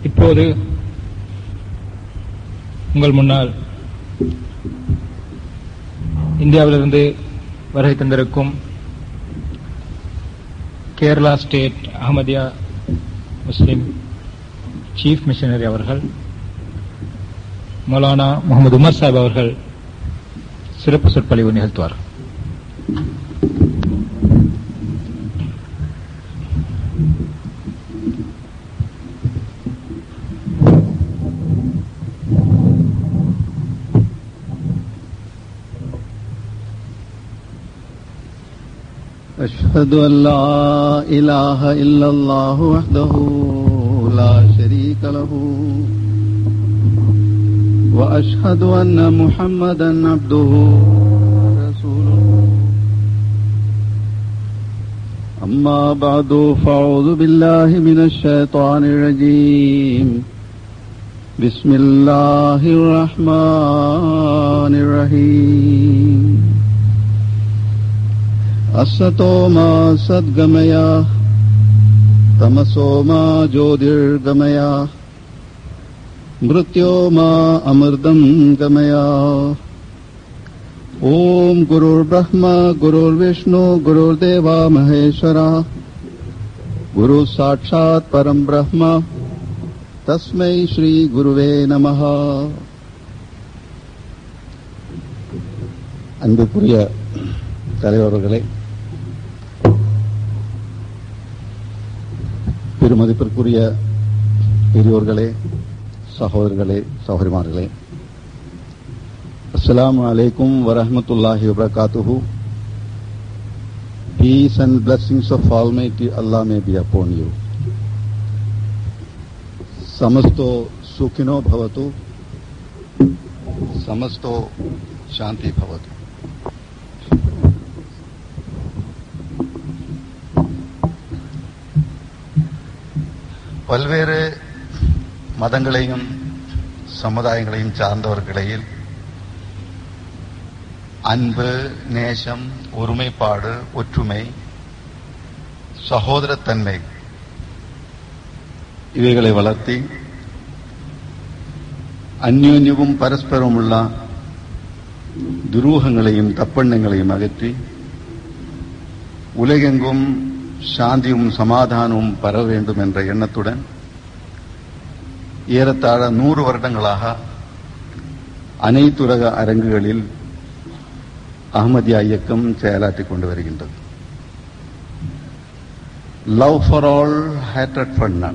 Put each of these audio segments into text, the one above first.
இப்போது உங்கள் முன்னால் இந்தியாவிலிருந்து வருகை தந்திருக்கும் Kerala state Ahmadiyya Muslim chief missionary அவர்கள் மௌலானா முகமது உமர் சாஹிப் அவர்கள் சிறப்பு சொற்பொழிவு நிகழ்த்துவார் أشهد أن لا إله إلا الله وحده لا شريك له وأشهد أن محمدا عبده ورسوله أما بعد فأعوذ بالله من الشيطان الرجيم بسم الله الرحمن الرحيم असतो मा सद्गमया तमसो मा ज्योतिर्गमया मृत्यो मा अमृतम् गमया ॐ गुरुर्ब्रह्मा गुरुर्विष्णु गुरुर्देवा महेश्वरा गुरुः साक्षात् परम् ब्रह्म तस्मै श्रीगुरुवे नमः அன்புக்குரிய தலைவர்களே பெருமதிப்பிற்குரிய பெரியோர்களே சகோதரர்களே சகோதரிமார்களே அஸ்ஸலாமு அலைக்கும் வரஹ்மத்துல்லாஹி வபரகாத்துஹு Peace and blessings of Almighty Allah may be upon you. समस्तो सुखिनो भवतु समस्तो शांति भवतु பல்வேறு மதங்களையும் சமுதாயங்களையும் சார்ந்தவர்களிடையில் அன்பு நேசம் ஒருமைப்பாடு ஒற்றுமை சகோதரத்தன்மை இவைகளை வளர்த்தி அந்யோன்யവും പരസ്പരമുള്ള துரூகங்களையும் தப்பெண்ணங்களையும் அகற்றி உலகெங்கும் சாந்தியும் சமாதானமும் பரவ வேண்டும் என்ற எண்ணத்துடன் ஏறத்தாழ நூறு வருடங்களாக அனைத்துலக அரங்குகளில் அகமதியா இயக்கம் செயலாற்றிக் கொண்டு வருகின்றது love for all hatred for none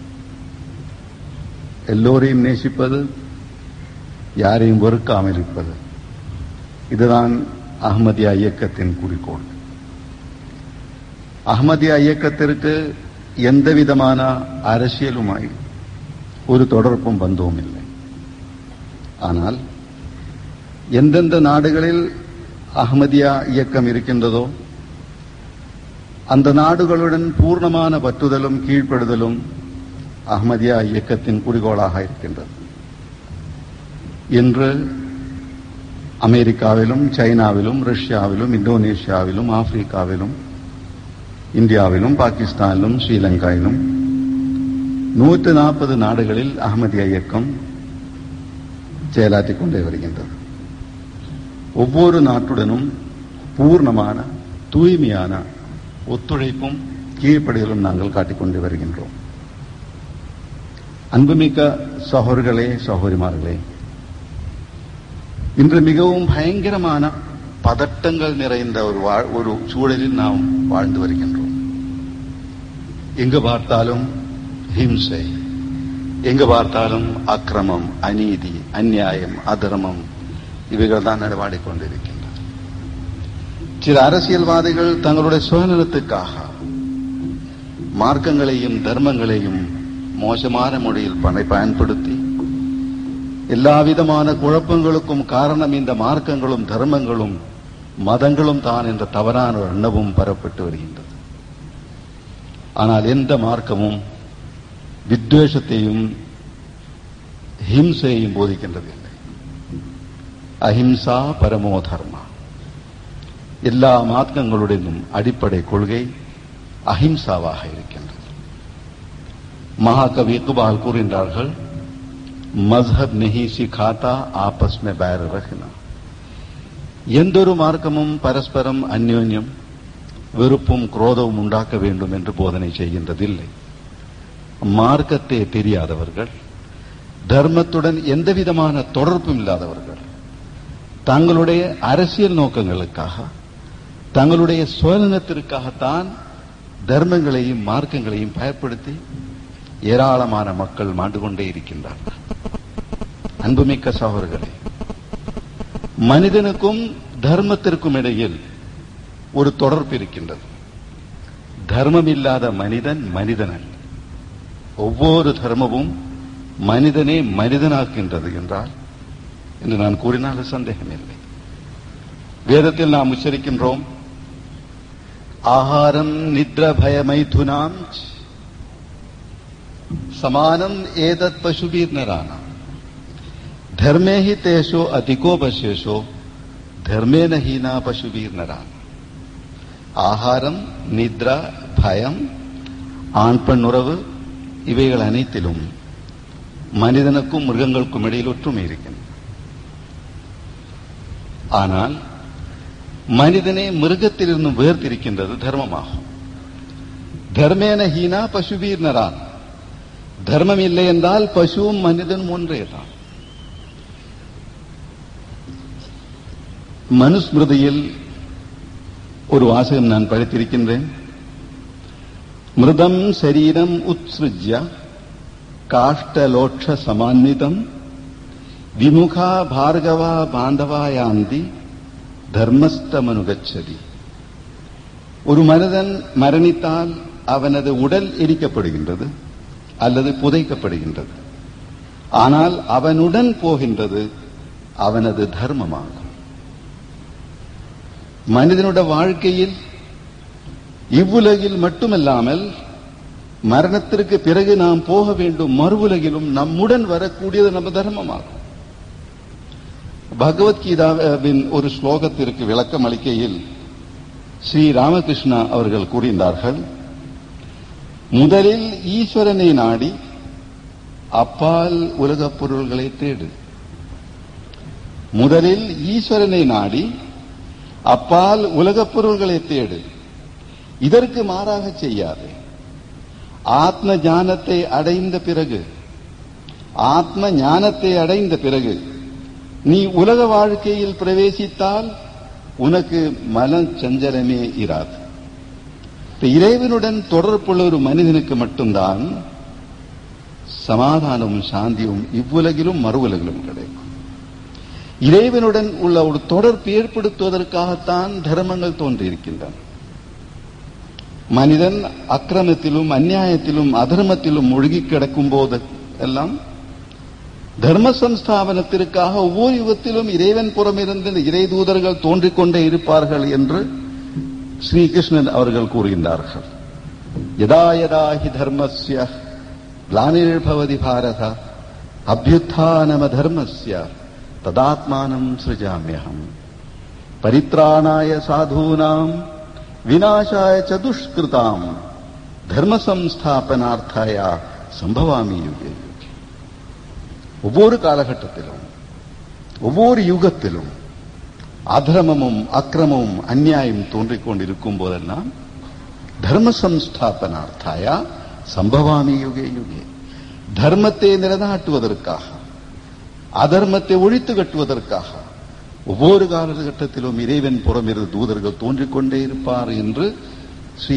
எல்லோரையும் நேசிப்பது யாரையும் வெறுக்காமல் இருப்பது இதுதான் அகமதியா இயக்கத்தின் குறிக்கோள் அகமதியா இயக்கத்திற்கு எந்த விதமான அரசியலுமாய் ஒரு தொடர்பும் பந்தவும் இல்லை ஆனால் எந்தெந்த நாடுகளில் அகமதியா இயக்கம் இருக்கின்றதோ அந்த நாடுகளுடன் பூர்ணமான பற்றுதலும் கீழ்ப்படுதலும் அகமதியா இயக்கத்தின் குறிக்கோளாக இருக்கின்றது இன்று அமெரிக்காவிலும் சைனாவிலும் ரஷ்யாவிலும் இந்தோனேஷியாவிலும் ஆப்பிரிக்காவிலும் இந்தியாவிலும் பாகிஸ்தானிலும் ஸ்ரீலங்காவிலும் நூற்று நாற்பது நாடுகளில் அகமதியா இயக்கம் செயலாற்றிக் கொண்டே வருகின்றது ஒவ்வொரு நாட்டுடனும் பூர்ணமான தூய்மையான ஒத்துழைப்பும் கீழ்ப்படிதலும் நாங்கள் காட்டிக்கொண்டு வருகின்றோம் அன்புமிக்க சகோதர்களே சகோதரிமார்களே இன்று மிகவும் பயங்கரமான பதட்டங்கள் நிறைந்த ஒரு ஒரு சூழலில் நாம் வாழ்ந்து வருகின்றோம் எங்கு பார்த்தாலும் ஹிம்சை எங்கு பார்த்தாலும் அக்கிரமம் அநீதி அந்நியாயம் அதர்மம் இவைகள் தான் நடவாடிக் கொண்டிருக்கின்றன சில அரசியல்வாதிகள் தங்களுடைய சுயநலத்துக்காக மார்க்கங்களையும் தர்மங்களையும் மோசமான முறையில் பணை பயன்படுத்தி எல்லாவிதமான குழப்பங்களுக்கும் காரணம் இந்த மார்க்கங்களும் தர்மங்களும் மதங்களும் தான் என்ற தவறான ஒரு எண்ணமும் பரப்பட்டு வருகின்றது ஆனால் எந்த மார்க்கமும் வித்வேஷத்தையும் ஹிம்சையையும் போதிக்கின்றதில்லை அஹிம்சா பரமோ தர்மா எல்லா மார்க்கங்களுடனும் அடிப்படை கொள்கை அஹிம்சாவாக இருக்கின்றது மகாகவி இக்பால் கூறுகின்றார்கள் மஸ்ஹப் நெஹி சிகாத்தா ஆபஸ் மே பேர் ரஹ்னா எந்தொரு மார்க்கமும் பரஸ்பரம் அந்யோன்யம் வெறுப்பும் குரோதமும் உண்டாக்க வேண்டும் என்று போதனை செய்கின்றதில்லை மார்க்கத்தை தெரியாதவர்கள் தர்மத்துடன் எந்தவிதமான தொடர்பும் இல்லாதவர்கள் தங்களுடைய அரசியல் நோக்கங்களுக்காக தங்களுடைய சுயநலத்திற்காகத்தான் தர்மங்களையும் மார்க்கங்களையும் பயன்படுத்தி ஏராளமான மக்கள் மாண்டு கொண்டே இருக்கின்றார்கள் அன்புமிக்க சகோதரர்களே மனிதனுக்கும் தர்மத்திற்கும் இடையில் ஒரு தொடர்பு இருக்கின்றது தர்மம் இல்லாத மனிதன் மனிதன் அல்ல ஒவ்வொரு தர்மமும் மனிதனே மனிதனாக்கின்றது என்றால் என்று நான் கூறினால் சந்தேகமில்லை வேதத்தில் நாம் உச்சரிக்கின்றோம் ஆகாரம் நித்ர பயமைதுனாம் சமானம் ஏதத் பசுபீர் நரானா धर्मे ही तेषो अधिको पश्येषो धर्मे न हीना पशुवीर नरान ஆகாரம் நித்ரா பயம் ஆண் பெண் உறவு இவைகள் அனைத்திலும் மனிதனுக்கும் மிருகங்களுக்கும் இடையில் ஒற்றுமை இருக்கின்றன ஆனால் மனிதனை மிருகத்திலிருந்து வேர்த்திருக்கின்றது தர்மமாகும் தர்மேன ஹீனா பசுவீர் நரான் தர்மம் இல்லை என்றால் பசுவும் மனிதனும் ஒன்றேதான் மனுஸ்மிருதியில் ஒரு வாசகம் நான் படித்திருக்கின்றேன் மிருதம் சரீரம் உத்ஸ்ருஜ்ய காஷ்டலோட்ச சமான்விதம் விமுகா பார்கவா பாந்தவாயாந்தி தர்மஸ்தமனுகச்சதி ஒரு மனிதன் மரணித்தால் அவனது உடல் எரிக்கப்படுகின்றது அல்லது புதைக்கப்படுகின்றது ஆனால் அவனுடன் போகின்றது அவனது தர்மமாகும் மனிதனுடைய வாழ்க்கையில் இவ்வுலகில் மட்டுமல்லாமல் மரணத்திற்கு பிறகு நாம் போக வேண்டும் மறுவுலகிலும் நம்முடன் வரக்கூடியது நம்ம தர்மமாகும் பகவத்கீதாவின் ஒரு ஸ்லோகத்திற்கு விளக்கம் அளிக்கையில் ஸ்ரீ ராமகிருஷ்ணா அவர்கள் கூறினார்கள் முதலில் ஈஸ்வரனை நாடி அப்பால் உலகப் பொருள்களை தேடு முதலில் ஈஸ்வரனை நாடி அப்பால் உலகப் பொருள்களை தேடு இதற்கு மாறாக செய்யாதே ஆத்ம ஞானத்தை அடைந்த பிறகு ஆத்ம ஞானத்தை அடைந்த பிறகு நீ உலக வாழ்க்கையில் பிரவேசித்தால் உனக்கு மன சஞ்சலமே இராது இப்ப இறைவனுடன் தொடர்புள்ள ஒரு மனிதனுக்கு மட்டும்தான் சமாதானமும் சாந்தியும் இவ்வுலகிலும் மறு உலகிலும் கிடைக்கும் இறைவனுடன் உள்ள ஒரு தொடர்பு ஏற்படுத்துவதற்காகத்தான் தர்மங்கள் தோன்றியிருக்கின்றன மனிதன் அக்கிரமத்திலும் அந்நியாயத்திலும் அதர்மத்திலும் மூழ்கி கிடக்கும் போது எல்லாம் தர்ம சம்ஸ்தாபனத்திற்காக ஒவ்வொரு யுகத்திலும் இறைவன் புறமிருந்து இறை தூதர்கள் தோன்றிக் கொண்டே இருப்பார்கள் என்று ஸ்ரீகிருஷ்ணன் அவர்கள் கூறுகின்றார்கள் யதா யதா ஹி தர்மஸ்ய கிளானிர்பவதி பாரத அபியுத்தானம தர்மஸ்ய ததாத்மானம் சிருஜாமியகம் பரித்ராணாய சாதூனாம் விநாசாய சதுஷ்கிருதாம் தர்ம சம்ஸ்தாபனார்த்தாய சம்பவாமி யுகே ஒவ்வொரு காலகட்டத்திலும் ஒவ்வொரு யுகத்திலும் அதர்மமும் அக்கிரமமும் அந்நியாயம் தோன்றிக் கொண்டிருக்கும் போதெல்லாம் தர்ம சம்ஸ்தாபனார்த்தாய சம்பவாமி யுகே யுகே தர்மத்தை நிலைநாட்டுவதற்காக அதர்மத்தை ஒழித்து கட்டுவதற்காக ஒவ்வொரு காலகட்டத்திலும் இறைவன் புறமிருந்து தூதர்கள் தோன்றிக் கொண்டே இருப்பார் என்று ஸ்ரீ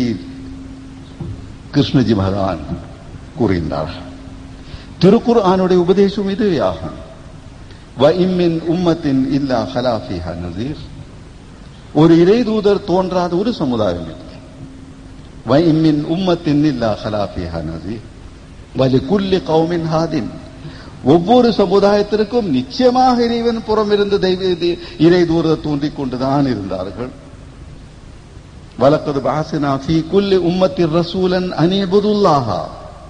கிருஷ்ணஜி மகான் கூறுகின்றார் திருக்குர் ஆனுடைய உபதேசம் இதுவே ஆகும் வ இம்மின் உம்மத்தின் இல்லா ஹலாஃபிஹா நசீர் ஒரு இறை தூதர் தோன்றாத ஒரு சமுதாயம் இல்லை வ இம்மின் உம்மத்தின் இல்லா ஹலாஃபிஹா நசீர் வலி குல்லி கௌமின் ஹாதின் ஒவ்வொரு சமுதாயத்திற்கும் நிச்சயமாக இறைவன் புறம் இருந்து தெய்வ இறை தூர தோன்றிக் கொண்டுதான் இருந்தார்கள் வலக்கது பாசினா ஃபீ குல்லி உம்மத்தின் ரசூலன் அனிபுதுல்லாஹா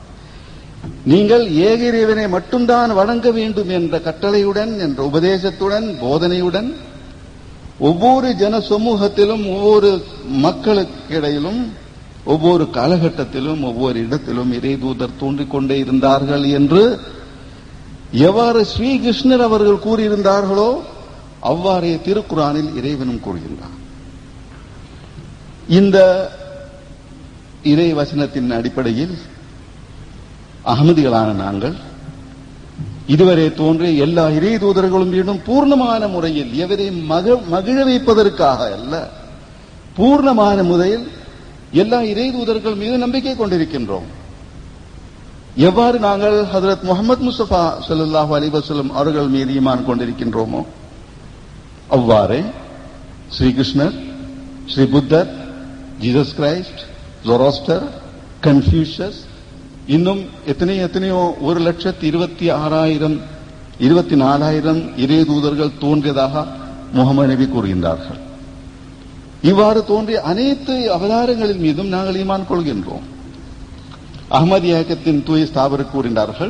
நீங்கள் ஏக இறைவனை மட்டும்தான் வணங்க வேண்டும் என்ற கட்டளையுடன் என்ற உபதேசத்துடன் போதனையுடன் ஒவ்வொரு ஜன சமூகத்திலும் ஒவ்வொரு மக்களுக்கிடையிலும் ஒவ்வொரு காலகட்டத்திலும் ஒவ்வொரு இடத்திலும் இறை தூதர் தோன்றிக் கொண்டே இருந்தார்கள் என்று எவ்வாறு ஸ்ரீகிருஷ்ணர் அவர்கள் கூறியிருந்தார்களோ அவ்வாறே திருக்குறானில் இறைவனும் கூறுகின்றார் இந்த இறை வசனத்தின் அடிப்படையில் அகமதிகளான நாங்கள் இதுவரை தோன்றிய எல்லா இறை தூதர்களும் மீண்டும் பூர்ணமான முறையில் எவரை மக மகிழ வைப்பதற்காக அல்ல பூர்ணமான முறையில் எல்லா இறை தூதர்கள் மீது நம்பிக்கை கொண்டிருக்கின்றோம் எவ்வாறு நாங்கள் ஹதரத் முகமது முஸ்தபா ஸல்லல்லாஹு அலைஹி வஸல்லம் அவர்கள் மீது ஈமான் கொண்டிருக்கின்றோமோ அவ்வாறே ஸ்ரீகிருஷ்ணர் ஸ்ரீ புத்தர் ஜீசஸ் கிரைஸ்ட் ஜொரோஸ்டர் கன்ஃபியூஷஸ் இன்னும் எத்தனையோ எத்தனையோ ஒரு லட்சத்தி இருபத்தி ஆறாயிரம் இருபத்தி நாலாயிரம் இறை தூதர்கள் தோன்றியதாக முகமது நபி கூறுகின்றார்கள் இவ்வாறு தோன்றிய அனைத்து அவதாரங்களின் மீதும் நாங்கள் ஈமான் கொள்கின்றோம் அகமது இயக்கத்தின் தூய ஸ்தாபர் கூறினார்கள்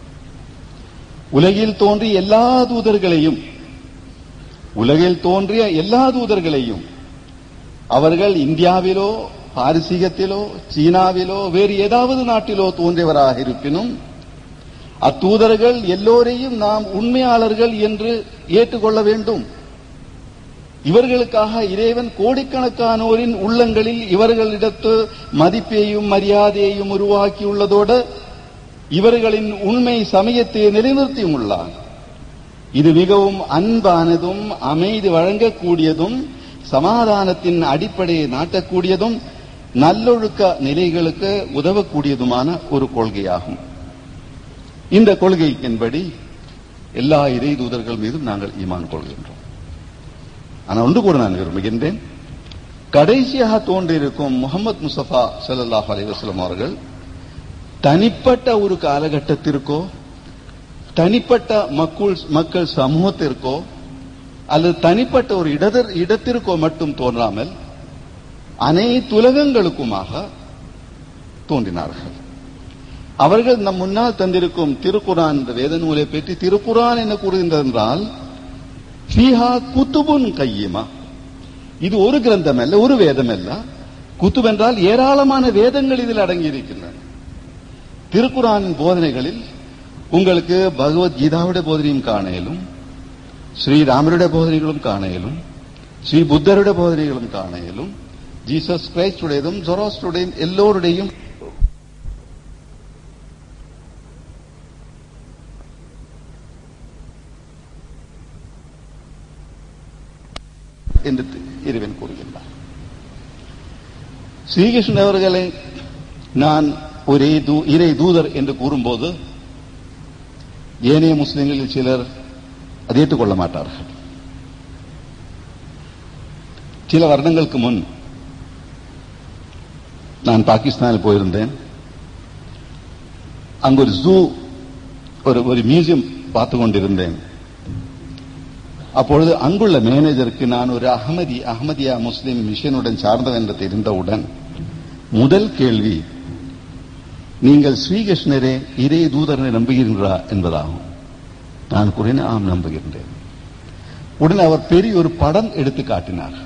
உலகில் தோன்றிய எல்லா தூதர்களையும் உலகில் தோன்றிய எல்லா தூதர்களையும் அவர்கள் இந்தியாவிலோ பாரசீகத்திலோ சீனாவிலோ வேறு ஏதாவது நாட்டிலோ தோன்றியவராக இருப்பினும் அத்தூதர்கள் எல்லோரையும் நாம் உண்மையாளர்கள் என்று ஏற்றுக்கொள்ள வேண்டும் இவர்களுக்காக இறைவன் கோடிக்கணக்கானோரின் உள்ளங்களில் இவர்களிடத்து மதிப்பையும் மரியாதையையும் உருவாக்கியுள்ளதோடு இவர்களின் உண்மை சமயத்தை நிலைநிறுத்தியும் உள்ளார் இது மிகவும் அன்பானதும் அமைதி வழங்கக்கூடியதும் சமாதானத்தின் அடிப்படையை நாட்டக்கூடியதும் நல்லொழுக்க நிலைகளுக்கு உதவக்கூடியதுமான ஒரு கொள்கையாகும் இந்த கொள்கையின்படி எல்லா இறை தூதர்கள் மீதும் நாங்கள் ஈமான் கொள்கின்றோம் ஆனால் ஒன்று கூட நான் விரும்புகின்றேன் கடைசியாக தோன்றியிருக்கும் முகமது முஸ்தபா ஸல்லல்லாஹு அலைஹி வஸல்லம் அவர்கள் தனிப்பட்ட ஒரு காலகட்டத்திற்கோ தனிப்பட்ட மக்கள் மக்கள் சமூகத்திற்கோ அல்லது தனிப்பட்ட ஒரு இடதர் இடத்திற்கோ மட்டும் தோன்றாமல் அனைத்துலகங்களுக்குமாக தோன்றினார்கள் அவர்கள் நம் முன்னால் தந்திருக்கும் திருக்குரான் என்ற வேத நூலை பற்றி திருக்குரான் என்ன கூறுகின்றது என்றால் ஃபீஹா குத்துபுன் கையிமா இது ஒரு கிரந்தம் அல்ல ஒரு வேதம் அல்ல குத்துப் என்றால் ஏராளமான வேதங்கள் இதில் அடங்கி இருக்கின்றன திருக்குரானின் போதனைகளில் உங்களுக்கு பகவத்கீதாவுடைய போதனையும் காண இயலும் ஸ்ரீராமருடைய போதனைகளும் காண இயலும் ஸ்ரீ புத்தருடைய போதனைகளும் காண இயலும் ஜீசஸ் கிரைஸ்டுடையதும் ஜொராஸ்டுடையும் எல்லோருடையும் என்று இறைவன் கூறுகின்றார் ஸ்ரீகிருஷ்ணன் அவர்களை நான் ஒரே தூ இறை தூதர் என்று கூறும்போது ஏனைய முஸ்லிம்களில் சிலர் அதை ஏற்றுக்கொள்ள மாட்டார்கள் சில வருடங்களுக்கு முன் நான் பாகிஸ்தானில் போயிருந்தேன் அங்கு ஒரு ஜூ ஒரு ஒரு மியூசியம் பார்த்து கொண்டிருந்தேன் அப்பொழுது அங்குள்ள மேனேஜருக்கு நான் ஒரு அகமதி அகமதியா முஸ்லிம் மிஷனுடன் சார்ந்தவன் என்று தெரிந்தவுடன் முதல் கேள்வி நீங்கள் ஸ்ரீகிருஷ்ணரே இறை தூதரனை நம்புகின்றா என்பதாகும் நான் கூறினேன் ஆம் நம்புகின்றேன் உடனே அவர் பெரிய ஒரு படம் எடுத்து காட்டினார்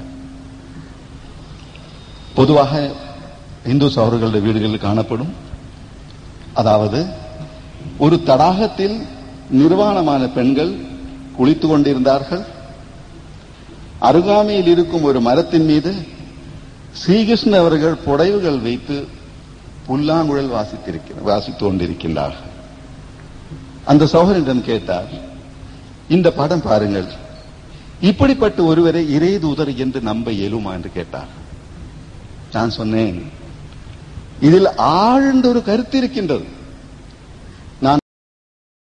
பொதுவாக இந்து சகோதரர்களுடைய வீடுகளில் காணப்படும் அதாவது ஒரு தடாகத்தில் நிர்வாணமான பெண்கள் குளித்துக் கொண்டிருந்தார்கள் அருகாமையில் இருக்கும் ஒரு மரத்தின் மீது ஸ்ரீகிருஷ்ண அவர்கள் புடைவுகள் வைத்து புல்லாங்குழல் வாசித்திருக்கிறார் வாசித்துக் கொண்டிருக்கின்றார்கள் அந்த சகோதரனிடம் கேட்டார் இந்த படம் பாருங்கள் இப்படிப்பட்ட ஒருவரை இறை தூதர் என்று நம்ப இயலுமா என்று கேட்டார் நான் சொன்னேன் இதில் ஆழ்ந்த ஒரு கருத்து இருக்கின்றது